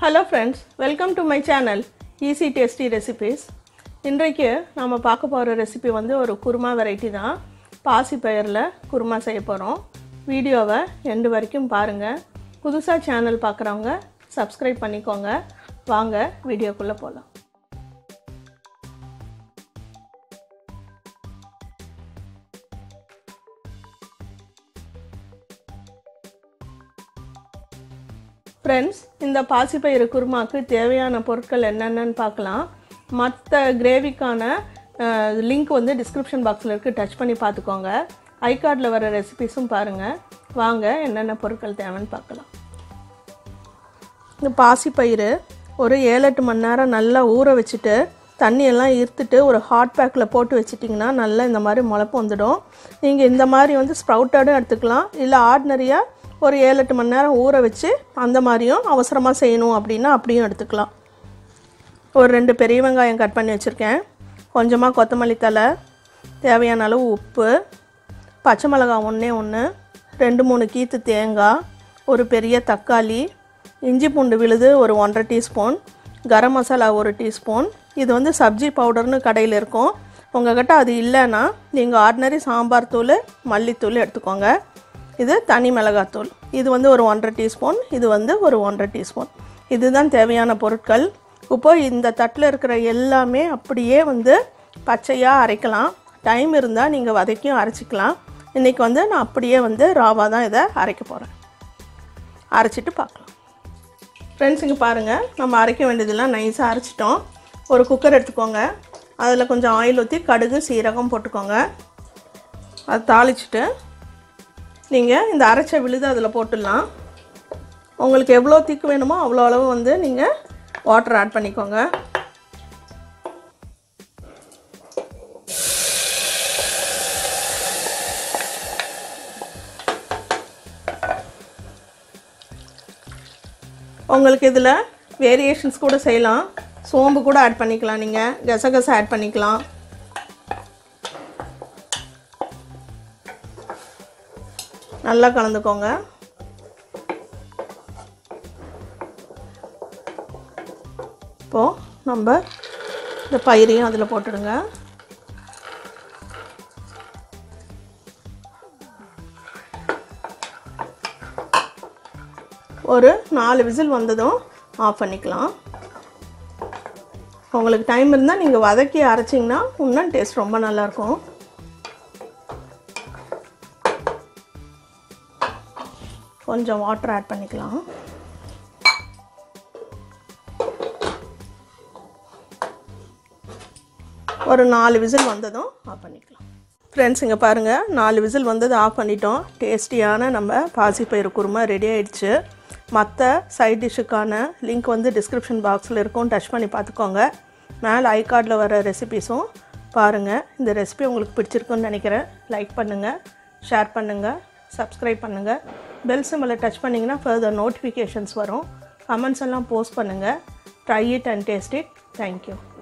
hello friends welcome to my channel easy tasty recipes இன்றைக்கு நாம் பார்க்க போகிற ரெசிபி வந்து ஒரு குருமா வெரைட்டி தான் பாசி பயிரில் குருமா செய்ய போகிறோம் வீடியோவை எண்டு வரைக்கும் பாருங்கள் புதுசாக சேனல் பார்க்குறவங்க சப்ஸ்கிரைப் பண்ணிக்கோங்க வாங்க வீடியோக்குள்ளே போகலாம் ஃப்ரெண்ட்ஸ் இந்த பாசிப்பயிறு குருமாக்கு தேவையான பொருட்கள் என்னென்னு பார்க்கலாம் மற்ற கிரேவிக்கான லிங்க் வந்து டிஸ்கிரிப்ஷன் பாக்ஸில் இருக்குது டச் பண்ணி பார்த்துக்கோங்க ஐகார்டில் வர ரெசிபிஸும் பாருங்கள் வாங்க என்னென்ன பொருட்கள் தேவைன்னு பார்க்கலாம் இந்த பாசிப்பயிறு ஒரு ஏழு எட்டு மணி நேரம் நல்லா ஊற வச்சுட்டு தண்ணியெல்லாம் இருத்துட்டு ஒரு ஹாட் பேக்கில் போட்டு வச்சிட்டிங்கன்னா நல்லா இந்த மாதிரி முளைப்பு வந்துடும் நீங்கள் இந்த மாதிரி வந்து ஸ்ப்ரவுட்டடும் எடுத்துக்கலாம் இல்லை ஆர்டினரியாக ஒரு ஏழு எட்டு மணி நேரம் ஊற வச்சு அந்த மாதிரியும் அவசரமாக செய்யணும் அப்படின்னா அப்படியும் எடுத்துக்கலாம் ஒரு ரெண்டு பெரிய வெங்காயம் கட் பண்ணி வச்சுருக்கேன் கொஞ்சமாக கொத்தமல்லி தலை தேவையான அளவு உப்பு பச்சை மிளகாய் ஒன்றே ஒன்று ரெண்டு மூணு கீத்து தேங்காய் ஒரு பெரிய தக்காளி இஞ்சி பூண்டு விழுது ஒரு ஒன்றரை டீஸ்பூன் கரம் மசாலா ஒரு டீஸ்பூன் இது வந்து சப்ஜி பவுடர்னு கடையில் இருக்கும் உங்கள்கிட்ட அது இல்லைன்னா நீங்கள் ஆர்டினரி சாம்பார் தூள் மல்லித்தூள் எடுத்துக்கோங்க இது தனி மிளகாத்தூள் இது வந்து ஒரு ஒன்றரை டீஸ்பூன் இது வந்து ஒரு ஒன்றரை டீஸ்பூன் இதுதான் தேவையான பொருட்கள் இப்போ இந்த தட்டில் இருக்கிற எல்லாமே அப்படியே வந்து பச்சையாக அரைக்கலாம் டைம் இருந்தால் நீங்கள் வதக்கியும் அரைச்சிக்கலாம் இன்றைக்கி வந்து நான் அப்படியே வந்து ராவாக தான் இதை அரைக்க போகிறேன் அரைச்சிட்டு பார்க்கலாம் ஃப்ரெண்ட்ஸ் இங்கே பாருங்கள் நம்ம அரைக்க வேண்டியதெல்லாம் நைஸாக அரைச்சிட்டோம் ஒரு குக்கர் எடுத்துக்கோங்க அதில் கொஞ்சம் ஆயில் ஊற்றி கடுகு சீரகம் போட்டுக்கோங்க அதை தாளிச்சிட்டு நீங்கள் இந்த அரைச்ச விழுது அதில் போட்டுடலாம் உங்களுக்கு எவ்வளோ திக்கு வேணுமோ அவ்வளோ அளவு வந்து நீங்கள் வாட்டர் ஆட் பண்ணிக்கோங்க உங்களுக்கு இதில் வேரியேஷன்ஸ் கூட செய்யலாம் சோம்பு கூட ஆட் பண்ணிக்கலாம் நீங்கள் கசகசை ஆட் பண்ணிக்கலாம் நல்லா கலந்துக்கோங்க இப்போது நம்ம இந்த பயிரையும் அதில் போட்டுடுங்க ஒரு நாலு விசில் வந்ததும் ஆஃப் பண்ணிக்கலாம் உங்களுக்கு டைம் இருந்தால் நீங்கள் வதக்கி அரைச்சிங்கன்னா இன்னும் டேஸ்ட் ரொம்ப நல்லாயிருக்கும் கொஞ்சம் வாட்டர் ஆட் பண்ணிக்கலாம் ஒரு நாலு விசில் வந்ததும் ஆஃப் பண்ணிக்கலாம் ஃப்ரெண்ட்ஸ் இங்கே பாருங்கள் நாலு விசில் வந்தது ஆஃப் பண்ணிட்டோம் டேஸ்டியான நம்ம பாசிப்பயிறு குருமா ரெடி ஆயிடுச்சு மற்ற சைட் டிஷ்ஷுக்கான லிங்க் வந்து டிஸ்கிரிப்ஷன் பாக்ஸில் இருக்கும் டச் பண்ணி பார்த்துக்கோங்க மேலே ஐ கார்டில் வர ரெசிபிஸும் பாருங்கள் இந்த ரெசிபி உங்களுக்கு பிடிச்சிருக்குன்னு நினைக்கிறேன் லைக் பண்ணுங்கள் ஷேர் பண்ணுங்கள் சப்ஸ்கிரைப் பண்ணுங்கள் பெல் சிம்பிளை டச் பண்ணிங்கன்னா ஃபர்தர் நோட்டிஃபிகேஷன்ஸ் வரும் கமெண்ட்ஸ் எல்லாம் போஸ்ட் பண்ணுங்கள் try it and taste it thank you